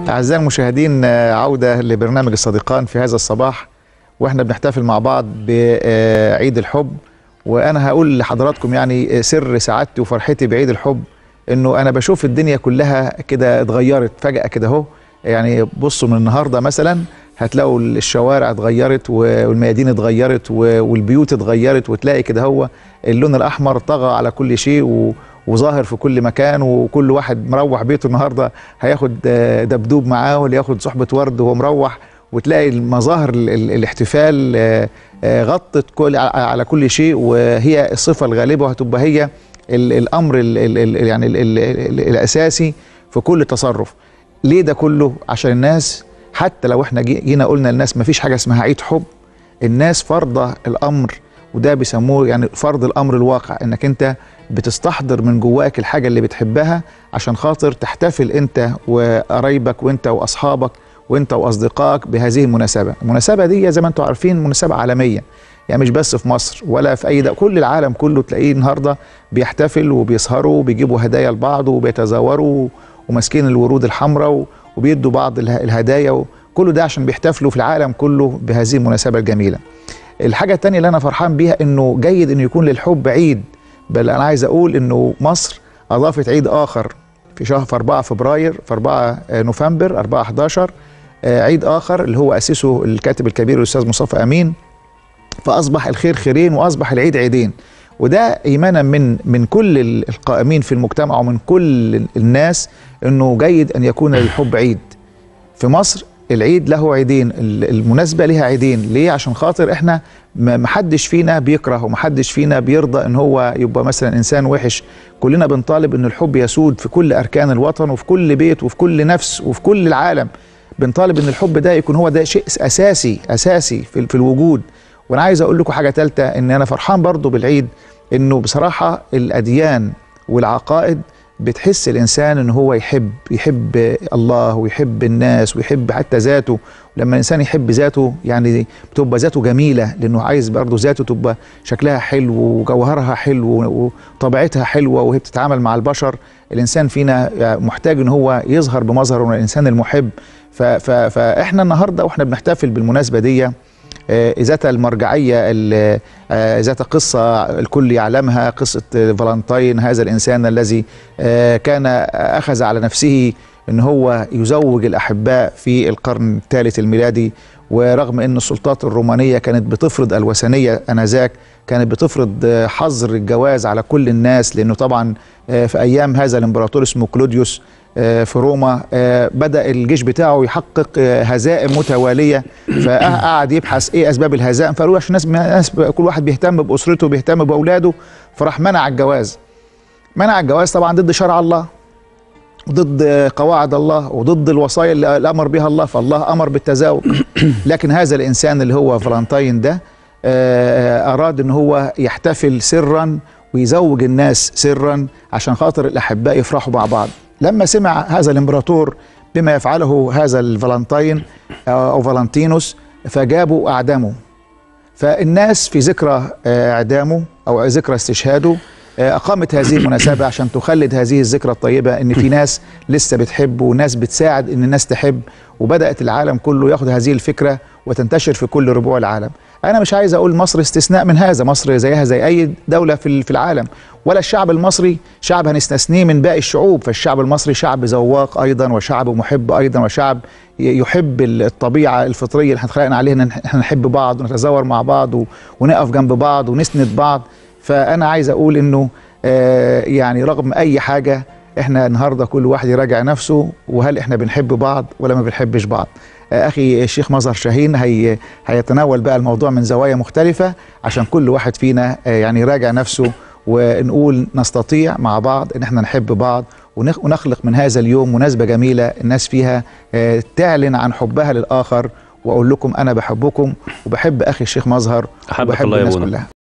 أعزائي المشاهدين عودة لبرنامج الصديقان في هذا الصباح واحنا بنحتفل مع بعض بعيد الحب وانا هقول لحضراتكم يعني سر سعادتي وفرحتي بعيد الحب انه انا بشوف الدنيا كلها كده اتغيرت فجأة كده اهو يعني بصوا من النهارده مثلا هتلاقوا الشوارع اتغيرت والميادين اتغيرت والبيوت اتغيرت وتلاقي كده هو اللون الاحمر طغى على كل شيء و وظاهر في كل مكان وكل واحد مروح بيته النهارده هياخد دبدوب معاه واللي ياخد صحبه ورد وهو مروح وتلاقي المظاهر الاحتفال غطت كل على كل شيء وهي الصفه الغالبه وهتبقى هي الامر ال ال يعني ال ال ال الاساسي في كل تصرف ليه ده كله عشان الناس حتى لو احنا جينا قلنا للناس ما فيش حاجه اسمها عيد حب الناس فرضه الامر وده بيسموه يعني فرض الامر الواقع انك انت بتستحضر من جواك الحاجه اللي بتحبها عشان خاطر تحتفل انت وقرايبك وانت واصحابك وانت واصدقائك بهذه المناسبه المناسبه دي زي ما انتم عارفين مناسبه عالميه يعني مش بس في مصر ولا في اي ده كل العالم كله تلاقيه النهارده بيحتفل وبيسهروا وبيجيبوا هدايا لبعض وبيتزاوروا وماسكين الورود الحمراء وبيدوا بعض الهدايا كله ده عشان بيحتفلوا في العالم كله بهذه المناسبه الجميله الحاجه الثانيه اللي انا فرحان بيها انه جيد انه يكون للحب عيد بل انا عايز اقول انه مصر اضافت عيد اخر في شهر في 4 فبراير في 4 نوفمبر 4 11 عيد اخر اللي هو اسسه الكاتب الكبير الاستاذ مصطفى امين فاصبح الخير خيرين واصبح العيد عيدين وده ايمانا من من كل القائمين في المجتمع ومن كل الناس انه جيد ان يكون للحب عيد في مصر العيد له عيدين المناسبه لها عيدين ليه عشان خاطر احنا محدش فينا بيكره ومحدش فينا بيرضى ان هو يبقى مثلا انسان وحش كلنا بنطالب ان الحب يسود في كل اركان الوطن وفي كل بيت وفي كل نفس وفي كل العالم بنطالب ان الحب ده يكون هو ده شيء اساسي اساسي في, في الوجود وانا عايز اقول لكم حاجه ثالثه ان انا فرحان برضو بالعيد انه بصراحه الاديان والعقائد بتحس الانسان ان هو يحب يحب الله ويحب الناس ويحب حتى ذاته لما الانسان يحب ذاته يعني بتبقى ذاته جميله لانه عايز برضه ذاته تبقى شكلها حلو وجوهرها حلو وطبيعتها حلوه وهي بتتعامل مع البشر الانسان فينا محتاج ان هو يظهر بمظهره الانسان المحب فاحنا النهارده واحنا بنحتفل بالمناسبه دي ذات المرجعية ذات قصة الكل يعلمها قصة فالنتين هذا الإنسان الذي كان أخذ على نفسه أن هو يزوج الأحباء في القرن الثالث الميلادي ورغم أن السلطات الرومانية كانت بتفرض الوثنية أنذاك كانت بتفرض حظر الجواز على كل الناس لأنه طبعا في أيام هذا الإمبراطور اسمه كلوديوس في روما بدا الجيش بتاعه يحقق هزائم متواليه فقعد يبحث ايه اسباب الهزائم فقالوا عشان الناس كل واحد بيهتم باسرته بيهتم باولاده فراح منع الجواز منع الجواز طبعا ضد شرع الله ضد قواعد الله وضد الوصايا اللي امر بها الله فالله امر بالتزاوج لكن هذا الانسان اللي هو فالنتين ده اراد ان هو يحتفل سرا ويزوج الناس سرا عشان خاطر الاحباء يفرحوا مع بعض لما سمع هذا الامبراطور بما يفعله هذا الفالنتين او فالنتينوس فجابوا واعدموا فالناس في ذكرى اعدامه او ذكرى استشهاده اقامت هذه المناسبه عشان تخلد هذه الذكرى الطيبه ان في ناس لسه بتحب وناس بتساعد ان الناس تحب وبدات العالم كله ياخد هذه الفكره وتنتشر في كل ربوع العالم انا مش عايز اقول مصر استثناء من هذا مصر زيها زي اي دوله في في العالم ولا الشعب المصري شعب هنستثنيه من باقي الشعوب فالشعب المصري شعب ذواق ايضا وشعب محب ايضا وشعب يحب الطبيعه الفطريه اللي احنا اتخلقنا عليها ان احنا نحب بعض ونتزاور مع بعض ونقف جنب بعض ونسند بعض فانا عايز اقول انه آه يعني رغم اي حاجه احنا النهارده كل واحد يراجع نفسه وهل احنا بنحب بعض ولا ما بنحبش بعض اخي الشيخ مظهر شاهين هي هيتناول بقى الموضوع من زوايا مختلفه عشان كل واحد فينا يعني يراجع نفسه ونقول نستطيع مع بعض ان احنا نحب بعض ونخلق من هذا اليوم مناسبه جميله الناس فيها تعلن عن حبها للاخر واقول لكم انا بحبكم وبحب اخي الشيخ مظهر أحبك وبحب الله يا الناس أبونا. كلها